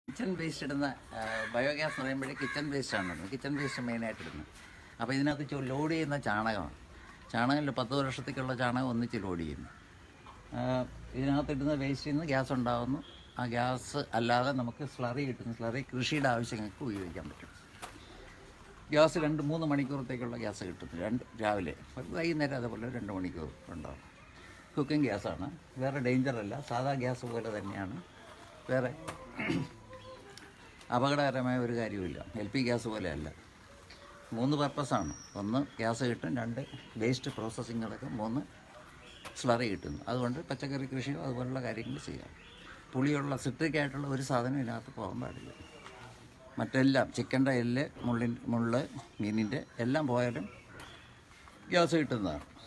kitchen waste ഇടുന്ന ആ, biogas എന്ന് പറയുമ്പോഴേ കിച്ചൺ വേസ്റ്റ് ആണ് ഇടുന്നത് കിച്ചൺ വേസ്റ്റ് മെയിനായിട്ട് ഇടുന്നത് അപ്പോൾ ഇതിനകത്ത് ചോ- ലോഡ് ചെയ്യുന്ന ചാണകമാണ് ചാണകം പത്ത് വർഷത്തേക്കുള്ള ചാണകം ഒന്നിച്ച് ലോഡ് ചെയ്യുന്നു ആ, ഇതിനകത്ത് ഇടുന്ന വേസ്റ്റിൽ നിന്ന് ഗ്യാസ് ഉണ്ടാകുന്നു ആ ഗ്യാസ് അല്ലാതെ നമുക്ക് സ്ലറി കിട്ടുന്നു സ്ലറി കൃഷിയുടെ ആവശ്യങ്ങൾക്ക് ഉപയോഗിക്കാൻ പറ്റും ഗ്യാസ് രണ്ട് മൂന്ന് മണിക്കൂറത്തേക്കുള്ള ഗ്യാസ് കിട്ടുന്നു രണ്ട് രാവിലെ വൈകുന്നേരം അതേപോലെ രണ്ട് മണിക്കൂർ ഉണ്ടാകും കുക്കിംഗ് ഗ്യാസാണ് വേറെ ഡേഞ്ചർ അല്ല സാധാ ഗ്യാസ് പോലെ തന്നെയാണ് വേറെ അപകടകരമായ ഒരു കാര്യമില്ല എൽ പി ഗ്യാസ് പോലെയല്ല മൂന്ന് പർപ്പസാണ് ഒന്ന് ഗ്യാസ് കിട്ടും രണ്ട് വേസ്റ്റ് പ്രോസസ്സിങ് നടക്കും മൂന്ന് സ്ലറി കിട്ടുന്നു അതുകൊണ്ട് പച്ചക്കറി കൃഷിയോ അതുപോലുള്ള കാര്യങ്ങൾ ചെയ്യാം പുളിയുള്ള സിട്രിക് ആയിട്ടുള്ള ഒരു സാധനം ഇതിനകത്ത് പോകാൻ പാടില്ല മറ്റെല്ലാം ചിക്കൻ്റെ എല്ല് മുള്ളിൻ മുള്ള് മീനിൻ്റെ എല്ലാം പോയാലും ഗ്യാസ് കിട്ടുന്നതാണ്